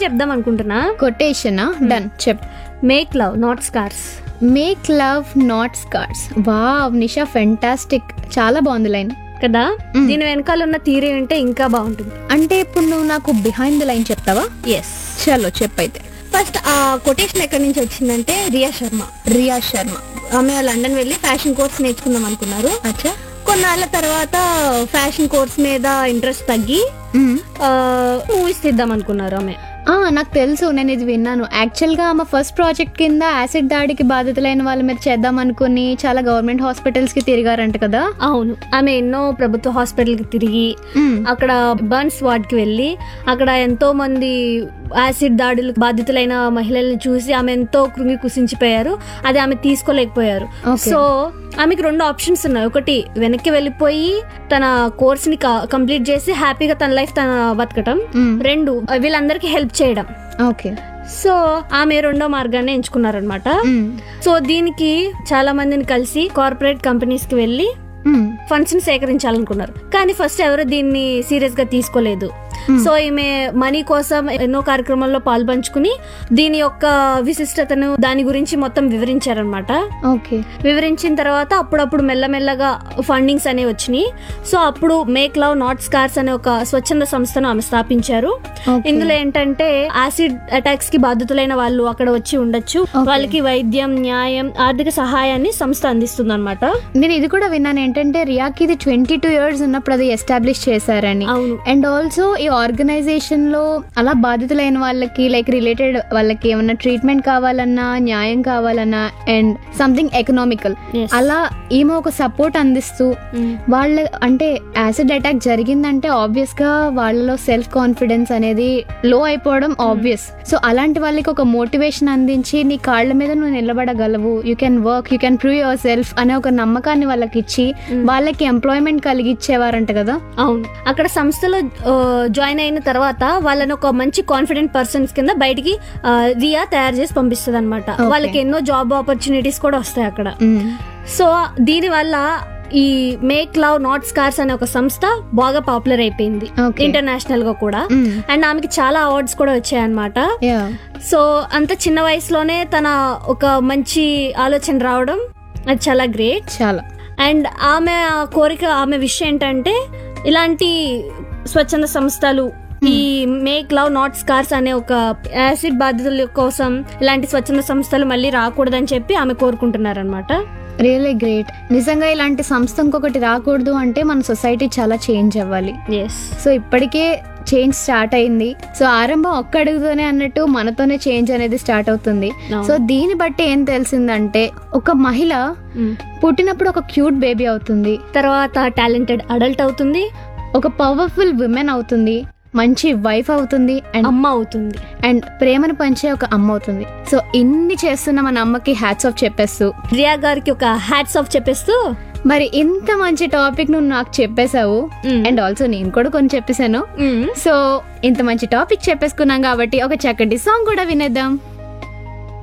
చెప్దాం అనుకుంటున్నా కొటేషనా డన్ చెప్ make love not scars make love not scars wow Nisha fantastic చాలా బాగుంది లైన్ కదా దీని వెనకాల ఉన్న థీరీ అంటే ఇంకా బాగుంటుంది అంటే ఇప్పుడు నువ్వు నాకు బిహైండ్ ద లైన్ చెప్తావా ఎస్ చలో చెప్పైతే ఫస్ట్ ఆ కొటేషన్ ఎక్కడి నుంచి వచ్చిందంటే రియా శర్మ రియా శర్మ ఆమె లండన్ వెళ్ళి ఫ్యాషన్ కోర్స్ నేర్చుకుందాం అనుకున్నారు అచ్చా కొన్నాళ్ళ తర్వాత ఫ్యాషన్ కోర్స్ మీద ఇంట్రెస్ట్ తగ్గి మూవీస్ తీద్దాం అనుకున్నారు ఆమె ఆ, నాకు తెలుసు నేను ఇది విన్నాను యాక్చువల్గా ఆమె ఫస్ట్ ప్రాజెక్ట్ కింద యాసిడ్ దాడికి బాధితులైన వాళ్ళ మీద చేద్దాం అనుకుని చాలా గవర్నమెంట్ హాస్పిటల్స్ కి తిరిగారంట కదా అవును ఆమె ఎన్నో ప్రభుత్వ హాస్పిటల్ కి తిరిగి మ్మ్. అక్కడ బర్న్స్ వార్డ్ కి వెళ్ళి అక్కడ ఎంతో మంది యాసిడ్ దాడులకు బాధితులైన మహిళల్ని చూసి ఆమె ఎంతో కృంగి కుసించిపోయారు అది ఆమె తీసుకోలేకపోయారు Okay. సో ఆమెకి రెండు ఆప్షన్స్ ఉన్నాయి ఒకటి వెనక్కి వెళ్ళిపోయి తన కోర్స్ ని కంప్లీట్ చేసి హ్యాపీగా తన లైఫ్ తన బతకటం మ్మ్. రెండు వీళ్ళందరికీ హెల్ప్ చేయడం ఓకే సో ఆమె రెండో మార్గాన్ని ఎంచుకున్నారనమాట మ్మ్. సో దీనికి చాలా మందిని కలిసి కార్పొరేట్ కంపెనీస్ కి వెళ్ళి మ్మ్. ఫండ్స్ ని సేకరించాలనుకున్నారు కానీ ఫస్ట్ ఎవరు దీన్ని సీరియస్ గా తీసుకోలేదు సో ఈమె మనీ కోసం ఎన్నో కార్యక్రమాల్లో పాల్పంచుకుని దీని యొక్క విశిష్టతను దాని గురించి మొత్తం వివరించారనమాట ఓకే వివరించిన తర్వాత అప్పుడప్పుడు మెల్లమెల్లగా ఫండింగ్స్ అనేవి వచ్చినాయి సో అప్పుడు మేక్ లవ్ నాట్ స్కార్స్ అనే ఒక స్వచ్ఛంద సంస్థను ఆమె స్థాపించారు Okay. ఇందులో ఏంటంటే యాసిడ్ అటాక్స్ కి బాధితులైన వాళ్ళు అక్కడ వచ్చి ఉండొచ్చు వాళ్ళకి వైద్యం న్యాయం ఆర్థిక సహాయాన్ని సంస్థ అందిస్తుంది అనమాట నేను ఇది కూడా విన్నాను ఏంటంటే రియాకి ఇది ట్వంటీ టూ ఇయర్స్ ఉన్నప్పుడు అది ఎస్టాబ్లిష్ చేశారని అవును అండ్ ఆల్సో ఈ ఆర్గనైజేషన్ లో అలా బాధితులైన వాళ్ళకి లైక్ రిలేటెడ్ వాళ్ళకి ఏమన్నా ట్రీట్మెంట్ కావాలన్నా న్యాయం కావాలన్నా అండ్ సంథింగ్ ఎకనామికల్ Yes. అలా ఈమె ఒక సపోర్ట్ అందిస్తూ వాళ్ళ అంటే యాసిడ్ అటాక్ జరిగిందంటే ఆబ్వియస్ గా వాళ్ళలో సెల్ఫ్ కాన్ఫిడెన్స్ అనేది లో అయిపోవడం ఆబ్వియస్ సో అలాంటి వాళ్ళకి ఒక మోటివేషన్ అందించి నీ కాళ్ళ మీద నువ్వు నిలబడగలవు you can work you can prove yourself అనే ఒక నమ్మకాన్ని వాళ్ళకి ఇచ్చి వాళ్ళకి ఎంప్లాయ్మెంట్ కలిగిచ్చేవారంట కదా అవును అక్కడ సంస్థలో జాయిన్ అయిన తర్వాత వాళ్ళని ఒక మంచి కాన్ఫిడెంట్ పర్సన్స్ కింద బయటికి ఆ, రియా తయారు చేసి పంపిస్తుంది అనమాట వాళ్ళకి ఎన్నో జాబ్ ఆపర్చునిటీస్ కూడా వస్తాయి అక్కడ సో దీని వల్ల ఈ మేక్ లవ్ నాట్ స్కార్స్ అనే ఒక సంస్థ బాగా పాపులర్ అయిపోయింది Okay. ఇంటర్నేషనల్ గా కూడా అండ్ ఆమెకి చాలా అవార్డ్స్ కూడా వచ్చాయన్నమాట యా సో అంత చిన్న వయసులోనే తన ఒక మంచి ఆలోచన రావడం అది చాలా గ్రేట్ చాలా అండ్ ఆమె కోరిక ఆమె విషయం ఏంటంటే ఇలాంటి స్వచ్ఛంద సంస్థలు ఈ మేక్ లవ్ నాట్ స్కార్స్ అనే ఒక యాసిడ్ బాధితుల కోసం ఇలాంటి స్వచ్ఛంద సంస్థలు మళ్ళీ రాకూడదని చెప్పి ఆమె కోరుకుంటున్నారనమాట రియల్లీ గ్రేట్ నిజంగా ఇలాంటి సంస్థ ఇంకొకటి రాకూడదు అంటే మన సొసైటీ చాలా చేంజ్ అవ్వాలి ఎస్ సో ఇప్పటికే చేంజ్ స్టార్ట్ అయింది సో ఆరంభం ఒక్క అడుగుతోనే అన్నట్టు మనతోనే చేంజ్ అనేది స్టార్ట్ అవుతుంది అవును. సో దీన్ని బట్టి ఏం తెలిసిందంటే ఒక మహిళ పుట్టినప్పుడు ఒక క్యూట్ బేబీ అవుతుంది తర్వాత టాలెంటెడ్ అడల్ట్ అవుతుంది ఒక పవర్ఫుల్ విమెన్ అవుతుంది మంచి వైఫ్ అవుతుంది అండ్ అమ్మ అవుతుంది అండ్ ప్రేమను పంచే ఒక అమ్మ అవుతుంది సో ఇన్ని చేస్తున్న మన అమ్మకి హ్యాట్స్ ఆఫ్ చెప్పేస్తూ రియా గారికి ఒక హ్యాట్స్ ఆఫ్ చెప్పేస్తూ మరి ఇంత మంచి టాపిక్ నువ్వు నాకు చెప్పేశావు Mm. అండ్ ఆల్సో నేను కూడా కొన్ని చెప్పేశాను మ్మ్. సో ఇంత మంచి టాపిక్ చెప్పేసుకున్నాం కాబట్టి ఒక చక్కటి సాంగ్ కూడా వినేద్దాం